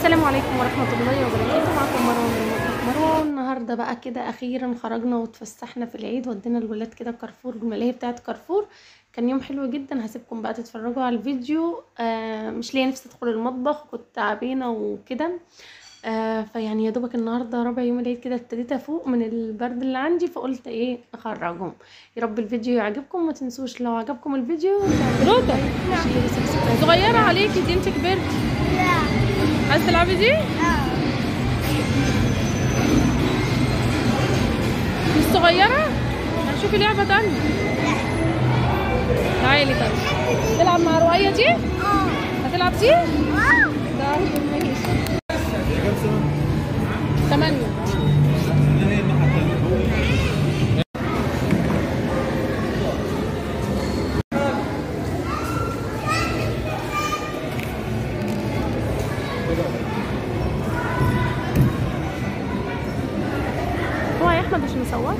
السلام عليكم ورحمة الله وبركاته معكم مروان من مطبخ مروان النهاردة بقى كده أخيرا خرجنا واتفسحنا في العيد ودينا الولاد كده كارفور الملاهي بتاعة كارفور كان يوم حلو جدا هسيبكم بقى تتفرجوا على الفيديو آه مش ليا نفسي ادخل المطبخ كنت تعبانة وكده آه فيعني يا دوبك النهارده رابع يوم العيد كده ابتديت افوق من البرد اللي عندي فقلت ايه اخرجهم يا رب الفيديو يعجبكم ما تنسوش لو عجبكم الفيديو روتا شير وسبسكرايب صغيرة عليكي دي انت كبرتي لا عايزة تلعبي دي؟ اه مش صغيرة؟ هنشوفي لعبة تانية تعالي طيب تلعب مع رؤية دي؟ اه هتلعب دي؟ اه طيب ماشي تمانية هو يا احمد مش مصور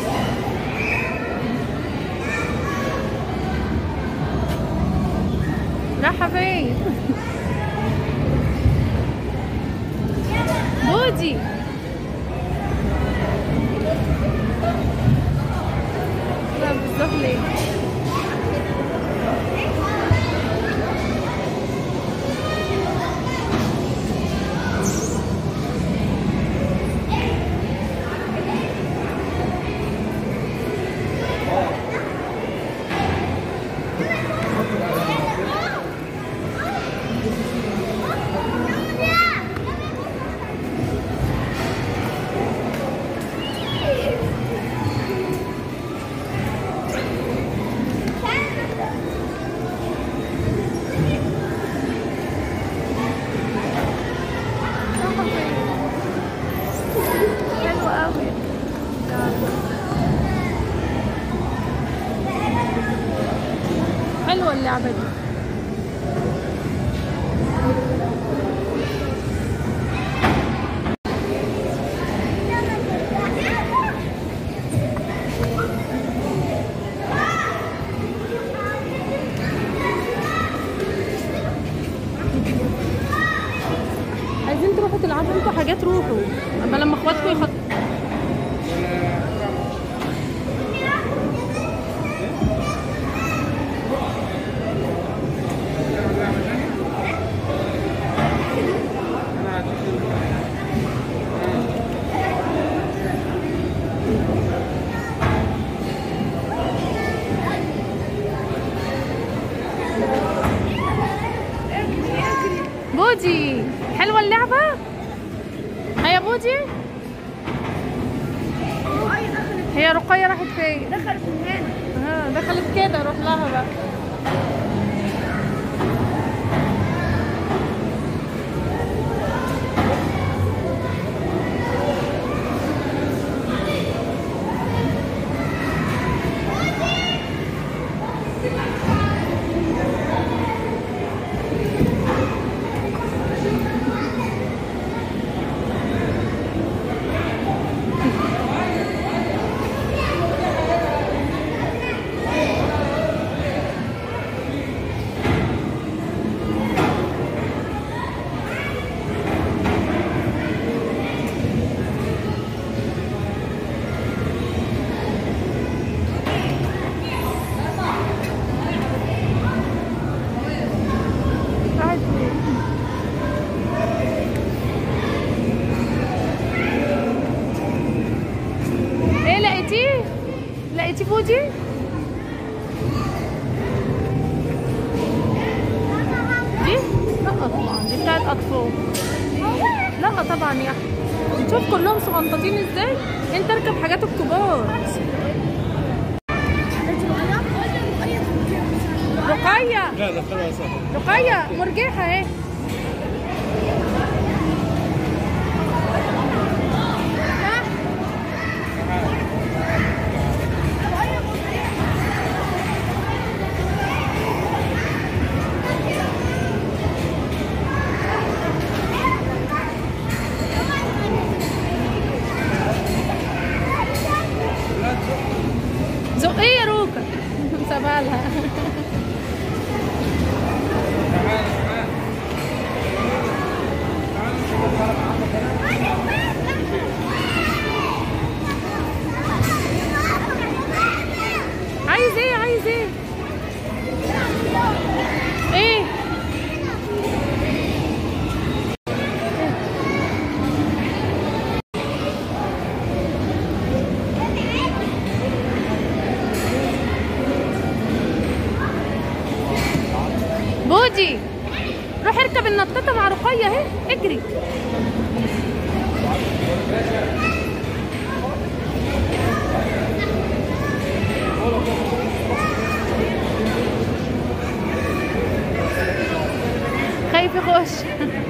رايحة فين؟ بودي لا بالظبط ليه؟ حلو قوي حلوة اللعبة دي عايزين تروحوا تلعبوا انتوا حاجات روحوا اما لما اخواتكم يخط بودي حلوة اللعبة؟ هيا بودي؟ هي رقية راحت فين؟ دخل في هنا اه دخلت كده روح لها بقى راحت فين؟ ايه لقيتيه؟ لقيتي بودي؟ دي؟ لا طبعا دي بتاعت اطفال لا طبعا يا احمد شوف كلهم صغنطاطين ازاي انت اركب حاجات الكبار رقية لا دخلها صح رقية مرجحة اهي زقيه يا روكا سابها لها اجري خايف يخش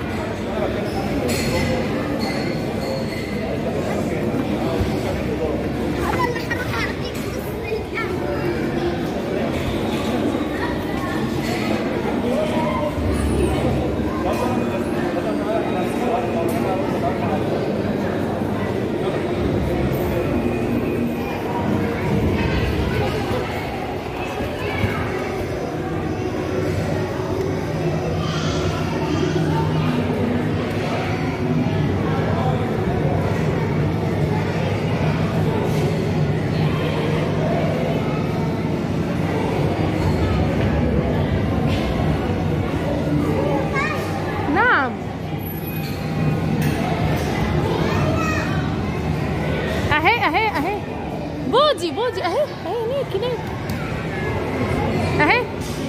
نعم اهي اهي اهي بودي بودي اهي اهي هناك هناك اهي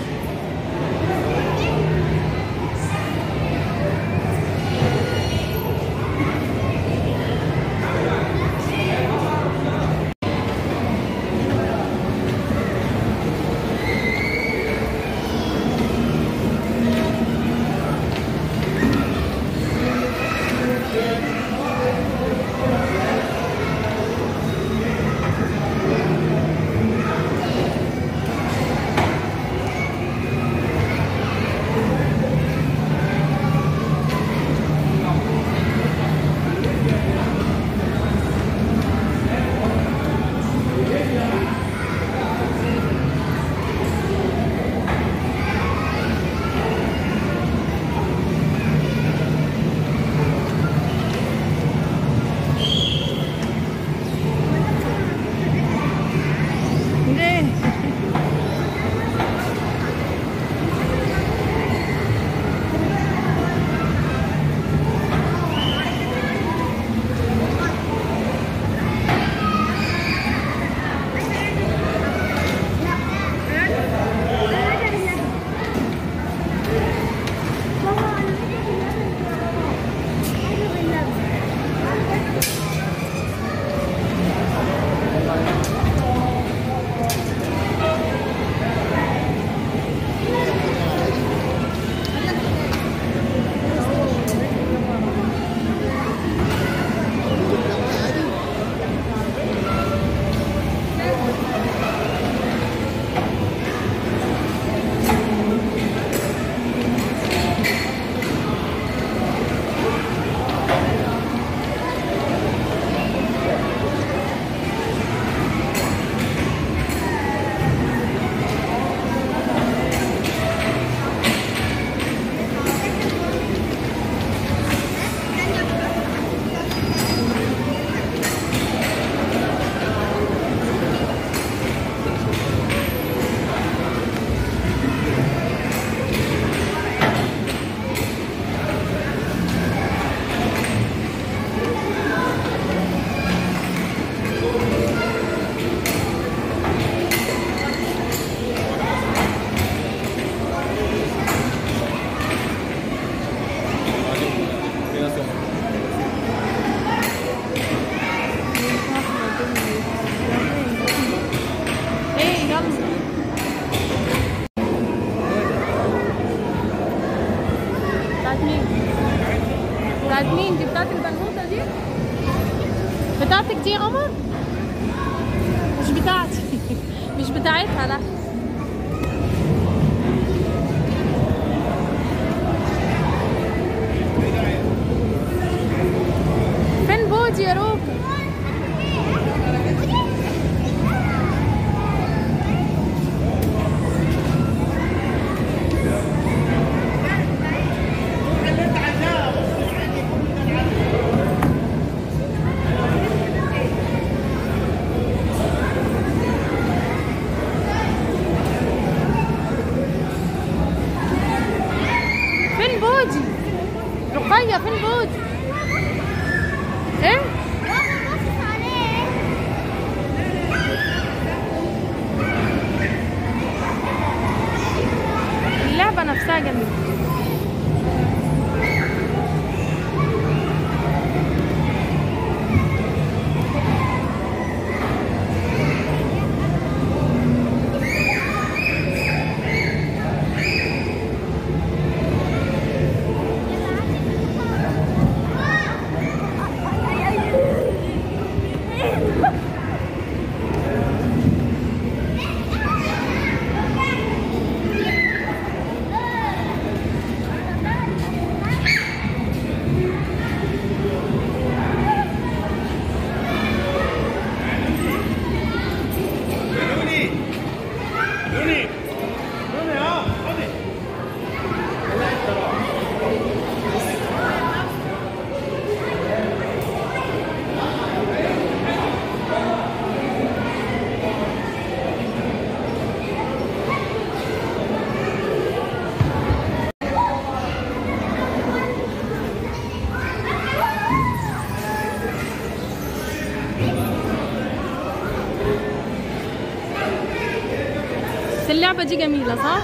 ليه ايه يلا بتاعت مين؟ بتاعت مين؟ دي بتاعت البنوتة دي؟ بتاعتك دي يا قمر؟ مش بتاعتي مش بتاعتها لا فين بودي يا روكا؟ فين بودي؟ رقية فين بودي؟ ايه؟ اللعبة نفسها جميلة اللعبة دي جميلة صح؟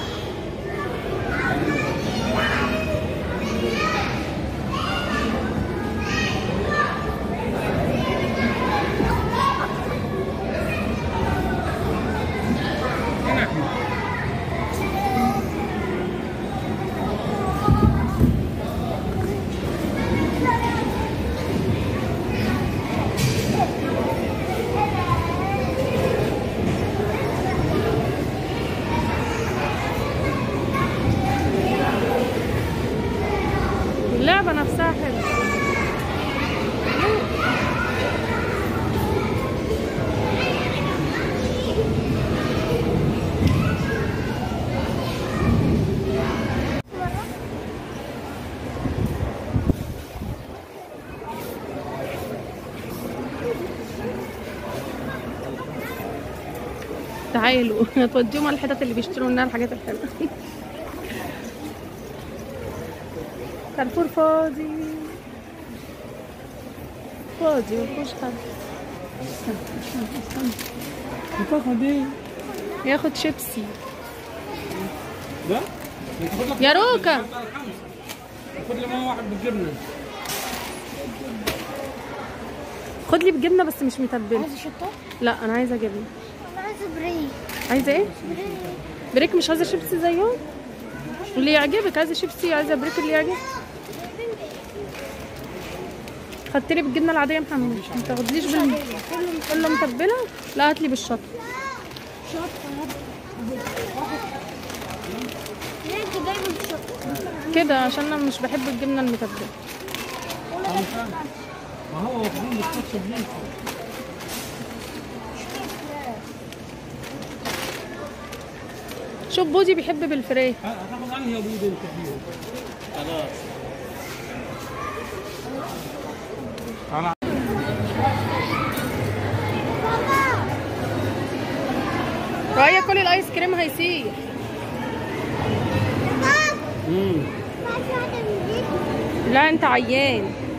اللعبة نفسها حلوة تعالوا توديهم على الحتت اللي بيشتروا منها الحاجات الحلوة كارفور فاضي فاضي مفيهوش حد بتاخد ايه؟ ياخد شيبسي ده؟ تاخد لك يا روكا خد لي معاه واحد بالجبنه خد لي بجبنه بس مش متبله عايزة شطة؟ لا انا عايزه جبنه أنا عايزة بريك عايزه ايه بريك مش عايزه شيبسي زيهم اللي يعجبك عايزه شيبسي عايزه بريك اللي يعجبك خدت لي بالجبنه العاديه يا محمد ما تاخدليش بال كله متبله لا هات لي بالشطه شطة ليه انت جايبة الشطة؟ كده عشان انا مش بحب الجبنه المتبله ما هو واخدين بالكاتشب ليه؟ شوف بودي بيحب بالفراخ هتاخد عني يا بودي انت فيهم خلاص تعالى رؤية كل الايس كريم هيسيح امم لا انت عيان